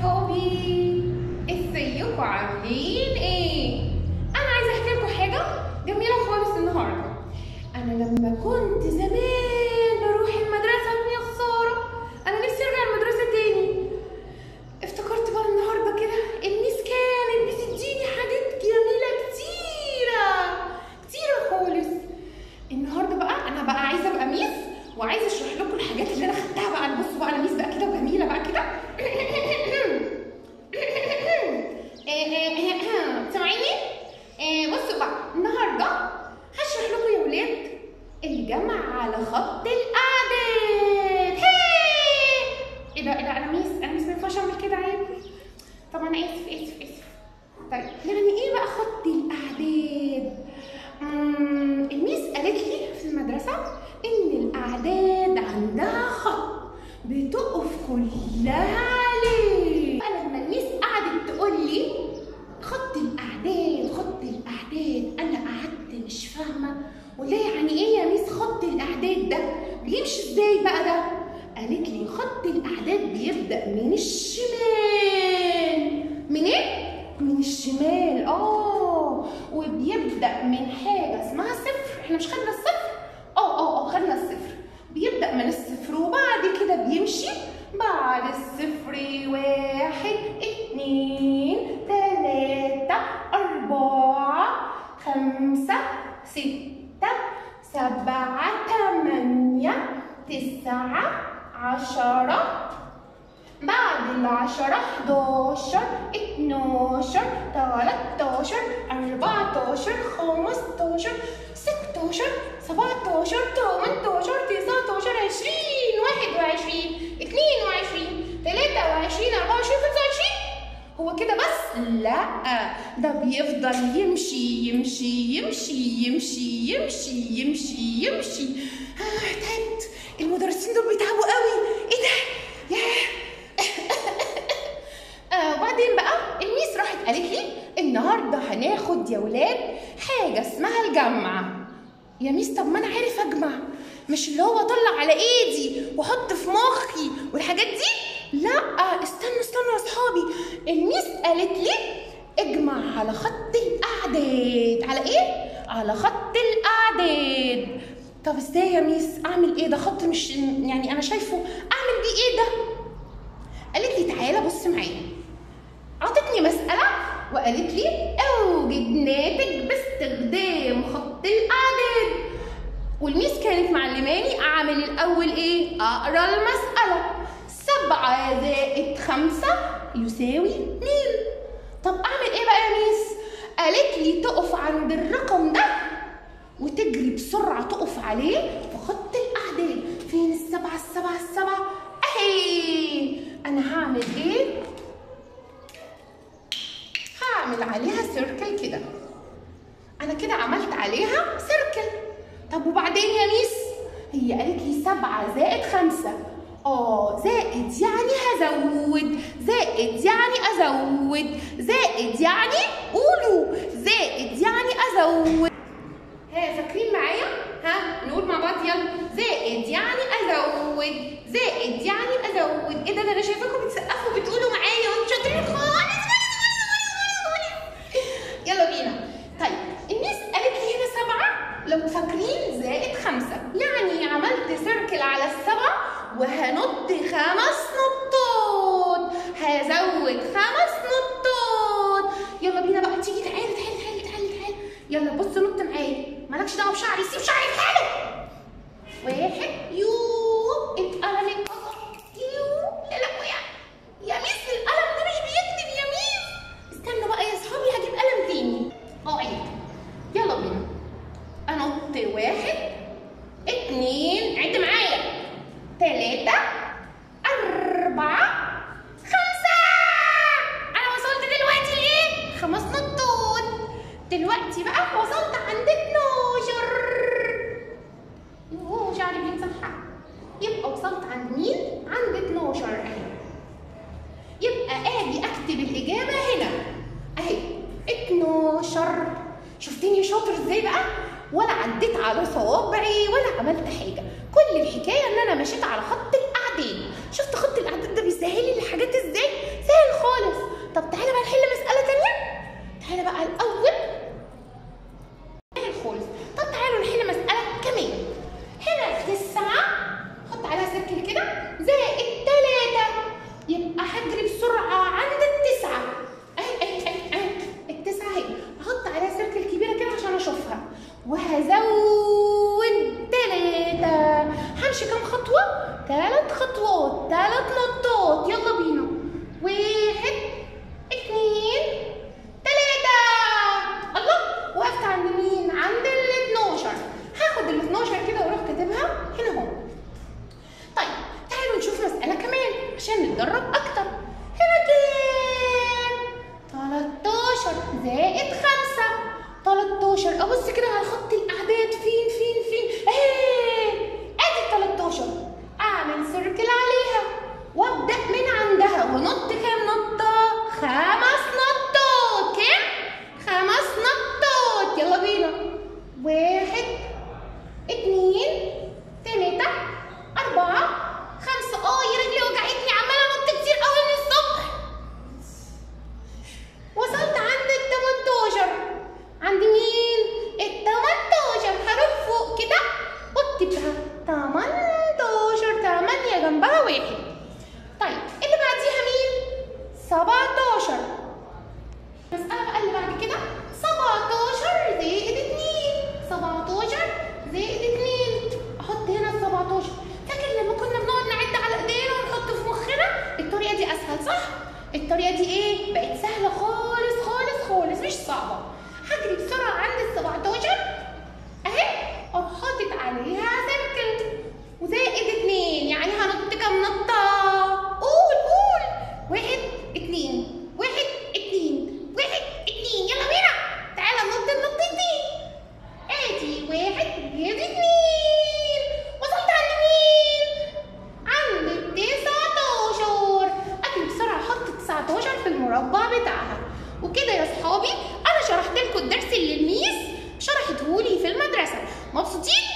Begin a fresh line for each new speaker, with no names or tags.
صحابي ازيكم عاملين ايه انا عايزه احكي لكم حاجه جميله خالص النهارده انا لما كنت زمان بروح المدرسه يا خساره انا نفسي ارجع المدرسه تاني افتكرت بقى النهارده كده الميس كانت بتديني حاجات جميله كتيره كتيره خالص النهارده بقى انا بقى عايزه ابقى ميس وعايزه اشرح لكم الحاجات اللي انا خدتها بقى انا بصوا بقى انا ميس بقى كده وجميله بقى كده سامعيني آه، بصوا بقى النهارده هشرح لكم يا ولاد الجمع على خط الاعداد هي! ايه ده ايه ده انا ميس انا ميس ما ينفعش اعمل كده عيب طب انا اسف اسف اسف طيب يعني ايه بقى خط الاعداد مم، الميس قالت لي في المدرسه ان الاعداد عندها خط بتقف كلها عليه بقى لما الميس قعدت تقول لي خط الاعداد خط الاعداد انا قعدت مش فاهمه ولا يعني ايه يا ميس خط الاعداد ده بيمشي ازاي بقى ده قالت لي خط الاعداد بيبدا من الشمال من ايه من الشمال اه وبيبدا من حاجه اسمها صفر احنا مش خدنا الصفر اه اه اه خدنا الصفر بيبدا من الصفر وبعد كده بيمشي بعد الصفر واحد اتنين تلاتة أربعة خمسة ستة سبعة تمانية تسعة عشرة بعد العشرة حداشر اتناشر تلاتاشر أربعتاشر خمستاشر ستاشر سبعتاشر تمنتاشر تسعتاشر عشرين واحد وعشرين اتنين وعشرين تلاتة وعشرين أربعة وعشرين خمسة وعشرين هو كده بس؟ لا ده بيفضل يمشي يمشي يمشي يمشي يمشي يمشي يمشي آه تعبت المدرسين دول بيتعبوا قوي ايه ده؟ ياه آه وبعدين بقى الميس راحت قالت لي النهارده هناخد يا ولاد حاجه اسمها الجمع يا ميس طب ما انا عارف اجمع مش اللي هو اطلع على ايدي واحط في مخي والحاجات دي لا استنوا استنوا يا اصحابي الميس قالت لي اجمع على خط الاعداد على ايه على خط الاعداد طب ازاي يا ميس اعمل ايه ده خط مش يعني انا شايفه اعمل بيه ايه ده قالت لي تعالى بص معايا عطتني مسألة وقالت لي اوجد ناتج باستخدام خط الأعداد والميس كانت معلماني أعمل الأول إيه؟ أقرأ المسألة سبعة زائد خمسة يساوي اتنين طب أعمل إيه بقى يا ميس؟ قالت لي تقف عند الرقم ده وتجري بسرعة تقف عليه في خط الأعداد فين السبعة السبعة السبعة أهي أنا هعمل إيه؟ هعمل عليها سيركل كده انا كده عملت عليها سيركل طب وبعدين يا ميس هي قالت لي سبعة زائد خمسة اه زائد يعني هزود زائد يعني ازود زائد يعني قولوا زائد يعني ازود ها فاكرين معايا ها نقول مع بعض يلا زائد يعني ازود زائد يعني ازود ايه ده ده انا شايفاكم بتسقفوا بتقولوا معايا وانتوا شاطرين خالص يلا بينا طيب الميس قالت لي هنا سبعة لو فاكرين زائد خمسة يعني عملت سيركل على السبعة وهنط خمس نطات هزود خمس نطات يلا بينا بقى تيجي تعالي تعالي تعالي تعالي تعالي يلا بص نط معايا مالكش دعوة بشعري سيب شعري في حاله واحد يو القلم اتقطع يو لا لا وقع يا ميس القلم ده مش بيكتب يا ميس استنوا بقى يا اصحابي هجيب قلم تاني اقعد يلا بينا انط واحد اتنين عد معايا تلاتة أربعة خمسة أنا وصلت دلوقتي لإيه؟ خمس نطات دلوقتي بقى وصلت عند اتناشر اوه شعري بيتسحب يبقى وصلت عند مين؟ عند 12 اهي يبقى اجي اكتب الاجابه هنا اهي 12 شفتني شاطر ازاي بقى؟ ولا عديت على صوابعي ولا عملت حاجه كل الحكايه ان انا مشيت على خط الاعداد شفت خط الاعداد ده بيسهل لي الحاجات ازاي؟ سهل عشان نتدرب اكتر هنا كام 13 زائد 5 13 ابص كده على خط الاعداد فين فين فين اهي ادي 13 اعمل سيركل عليها وابدا من عندها ونط كام نطه خمس نطات كام خمس نطات يلا بينا واحد اتنين تلاتة أربعة خمسة اه يا رجلي وجعتني عمالة أنط كتير قوي من الصبح وصلت عند ال 18 عند مين؟ ال 18 هروح فوق كده واكتبها 18 8 جنبها واحد طيب اللي بعديها مين؟ 17 المسألة بقى اللي بعد كده 17 زائد 2 17 زائد 2 احط هنا ال 17 فاكر لما كنا بنقعد نعد على ايدينا ونحط في مخنا الطريقة دي اسهل صح؟ الطريقة دي ايه؟ بقت سهلة خالص خالص خالص مش صعبة هجري بسرعة عند ال 17 اهي اروح حاطط عليها سيركل وزائد 2 يعني هنط كام نطة؟ قول قول واحد اتنين واحد اتنين واحد اتنين يلا بينا تعالى ننط النطتين ادي واحد ادي اتنين وصلت عند مين؟ عند التسعتاشر اجري بسرعة احط التسعتاشر في المربع بتاعها وكده يا صحابي انا شرحت لكم الدرس اللي الميس شرحته لي في المدرسة مبسوطين؟